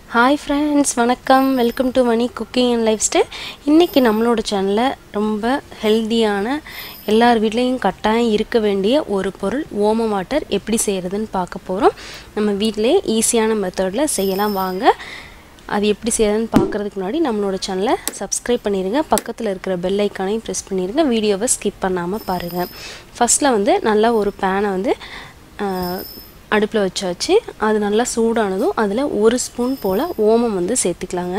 hi friends வணக்கம் welcome to Mani cooking and life style இன்றைக்கி நம்மளோட சேனலில் ரொம்ப ஹெல்த்தியான எல்லார் வீட்லேயும் கட்டாயம் இருக்க வேண்டிய ஒரு பொருள் ஓம வாட்டர் எப்படி செய்கிறதுன்னு பார்க்க போகிறோம் நம்ம வீட்டிலே ஈஸியான மெத்தடில் செய்யலாம் வாங்க அது எப்படி செய்யறதுன்னு பார்க்குறதுக்கு முன்னாடி நம்மளோட சேனலை சப்ஸ்கிரைப் பண்ணிடுங்க பக்கத்தில் இருக்கிற பெல் ஐக்கானையும் ப்ரெஸ் பண்ணிடுங்க வீடியோவை ஸ்கிப் பண்ணாமல் பாருங்கள் ஃபஸ்ட்டில் வந்து நல்லா ஒரு பேனை வந்து அடுப்பில் வச்சாச்சு அது நல்லா சூடானதும் அதில் ஒரு ஸ்பூன் போல் ஓமம் வந்து சேர்த்துக்கலாங்க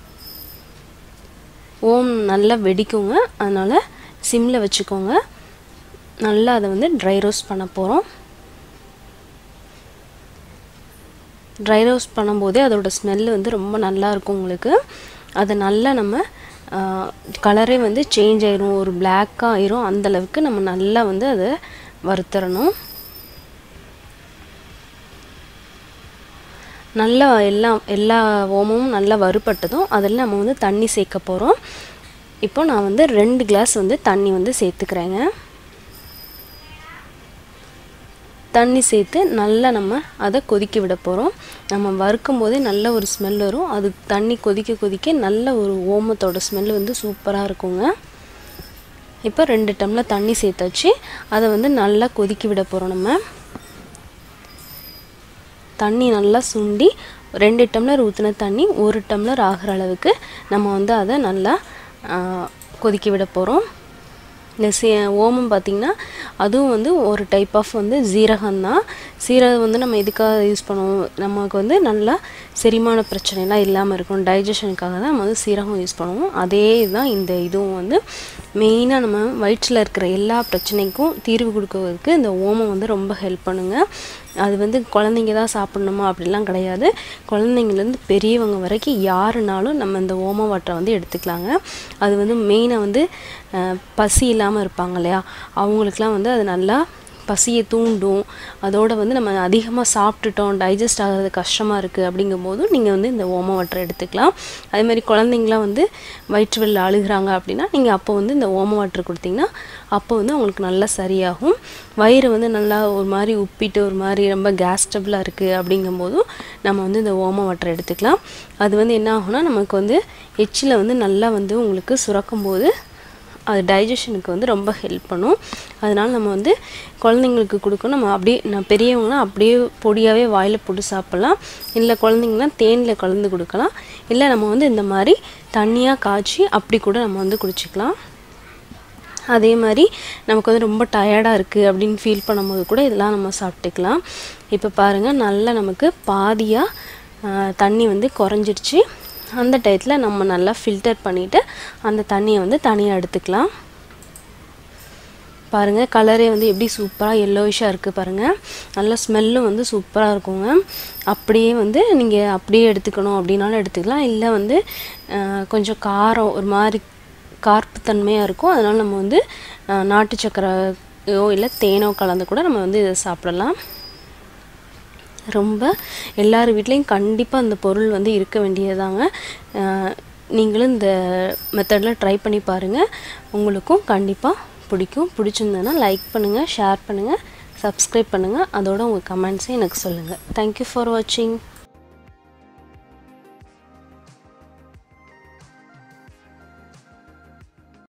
ஓம் நல்லா வெடிக்குங்க அதனால் சிம்மில் வச்சுக்கோங்க நல்லா அதை வந்து ட்ரை ரோஸ்ட் பண்ண போகிறோம் ட்ரை ரோஸ்ட் பண்ணும்போதே அதோடய ஸ்மெல்லு வந்து ரொம்ப நல்லா இருக்கும் உங்களுக்கு அதை நல்லா நம்ம கலரே வந்து சேஞ்ச் ஆயிரும் ஒரு பிளாக்காக ஆயிரும் அந்தளவுக்கு நம்ம நல்லா வந்து அதை வறுத்தரணும் நல்லா எல்லாம் எல்லா ஓமமும் நல்லா வறுபட்டதும் அதில் நம்ம வந்து தண்ணி சேர்க்க போகிறோம் இப்போ நான் வந்து ரெண்டு கிளாஸ் வந்து தண்ணி வந்து சேர்த்துக்கிறேங்க தண்ணி சேர்த்து நல்லா நம்ம அதை கொதிக்க விட போகிறோம் நம்ம வறுக்கும் போதே நல்ல ஒரு ஸ்மெல் வரும் அது தண்ணி கொதிக்க கொதிக்க நல்ல ஒரு ஓமத்தோட ஸ்மெல் வந்து சூப்பராக இருக்குங்க இப்போ ரெண்டு டம்ளர் தண்ணி சேர்த்தாச்சு அதை வந்து நல்லா கொதிக்க விட போகிறோம் நம்ம தண்ணி நல்லா சுண்டி ரெண்டு டம்ளர் ஊற்றின தண்ணி ஒரு டம்ளர் ஆகிற அளவுக்கு நம்ம வந்து அதை நல்லா கொதிக்க விட போகிறோம் இந்த சீ ஓமம் பார்த்திங்கன்னா அதுவும் வந்து ஒரு டைப் ஆஃப் வந்து ஜீரகம் தான் சீரகம் வந்து நம்ம எதுக்காக யூஸ் பண்ணுவோம் நமக்கு வந்து நல்லா செரிமான பிரச்சனைலாம் இல்லாமல் இருக்கும் டைஜஷனுக்காக தான் நம்ம வந்து சீரகம் யூஸ் பண்ணுவோம் அதே தான் இந்த இதுவும் வந்து மெயினாக நம்ம வயிற்றில் இருக்கிற எல்லா பிரச்சனைக்கும் தீர்வு கொடுக்கறதுக்கு இந்த ஓமம் வந்து ரொம்ப ஹெல்ப் பண்ணுங்க அது வந்து குழந்தைங்க தான் சாப்பிட்ணுமா அப்படிலாம் கிடையாது குழந்தைங்கலேருந்து பெரியவங்க வரைக்கும் யாருனாலும் நம்ம இந்த ஓம வாட்டரை வந்து எடுத்துக்கலாங்க அது வந்து மெயினாக வந்து பசி இல்லாமல் இருப்பாங்க இல்லையா அவங்களுக்குலாம் வந்து அது நல்லா பசியை தூண்டும் அதோடு வந்து நம்ம அதிகமாக சாப்பிட்டுட்டோம் டைஜஸ்ட் ஆகிறது கஷ்டமாக இருக்குது அப்படிங்கும்போதும் நீங்கள் வந்து இந்த ஓம வாட்டரை எடுத்துக்கலாம் அதேமாதிரி குழந்தைங்களாம் வந்து வயிற்று வெளில அழுகிறாங்க அப்படின்னா நீங்கள் அப்போ வந்து இந்த ஓம வாட்டர் கொடுத்தீங்கன்னா அப்போ வந்து அவங்களுக்கு நல்லா சரியாகும் வயிறு வந்து நல்லா ஒரு மாதிரி உப்பிட்டு ஒரு மாதிரி ரொம்ப கேஸ்டபிளாக இருக்குது அப்படிங்கும்போதும் நம்ம வந்து இந்த ஓம வாட்டர் எடுத்துக்கலாம் அது வந்து என்ன ஆகும்னா நமக்கு வந்து எச்சில் வந்து நல்லா வந்து உங்களுக்கு சுரக்கும் போது அது டைஜஷனுக்கு வந்து ரொம்ப ஹெல்ப் பண்ணும் அதனால் நம்ம வந்து குழந்தைங்களுக்கு கொடுக்கணும் நம்ம அப்படியே நான் பெரியவங்களாம் அப்படியே பொடியாகவே வாயில் போட்டு சாப்பிட்லாம் இல்லை குழந்தைங்களாம் தேனில் கலந்து கொடுக்கலாம் இல்லை நம்ம வந்து இந்த மாதிரி தண்ணியாக காய்ச்சி அப்படி கூட நம்ம வந்து குடிச்சிக்கலாம் அதே மாதிரி நமக்கு வந்து ரொம்ப டயர்டாக இருக்குது அப்படின்னு ஃபீல் பண்ணும்போது கூட இதெல்லாம் நம்ம சாப்பிட்டுக்கலாம் இப்போ பாருங்கள் நல்லா நமக்கு பாதியாக தண்ணி வந்து குறைஞ்சிருச்சு அந்த டயத்தில் நம்ம நல்லா ஃபில்டர் பண்ணிவிட்டு அந்த தண்ணியை வந்து தனியாக எடுத்துக்கலாம் பாருங்கள் கலரே வந்து எப்படி சூப்பராக எல்லோயிஷாக இருக்குது பாருங்கள் நல்ல ஸ்மெல்லும் வந்து சூப்பராக இருக்குங்க அப்படியே வந்து நீங்கள் அப்படியே எடுத்துக்கணும் அப்படின்னாலும் எடுத்துக்கலாம் இல்லை வந்து கொஞ்சம் காரம் ஒரு மாதிரி கார்ப்புத்தன்மையாக இருக்கும் அதனால் நம்ம வந்து நாட்டு சக்கரையோ இல்லை தேனோ கலந்து கூட நம்ம வந்து இதை சாப்பிடலாம் ரொம்ப எல்லார் வீட்லேயும் கண்டிப்பாக அந்த பொருள் வந்து இருக்க வேண்டியதாங்க நீங்களும் இந்த மெத்தடில் ட்ரை பண்ணி பாருங்கள் உங்களுக்கும் கண்டிப்பாக பிடிக்கும் பிடிச்சிருந்ததுன்னா லைக் பண்ணுங்கள் ஷேர் பண்ணுங்கள் சப்ஸ்கிரைப் பண்ணுங்கள் அதோட உங்கள் கமெண்ட்ஸையும் எனக்கு சொல்லுங்கள் தேங்க்யூ ஃபார் வாட்சிங்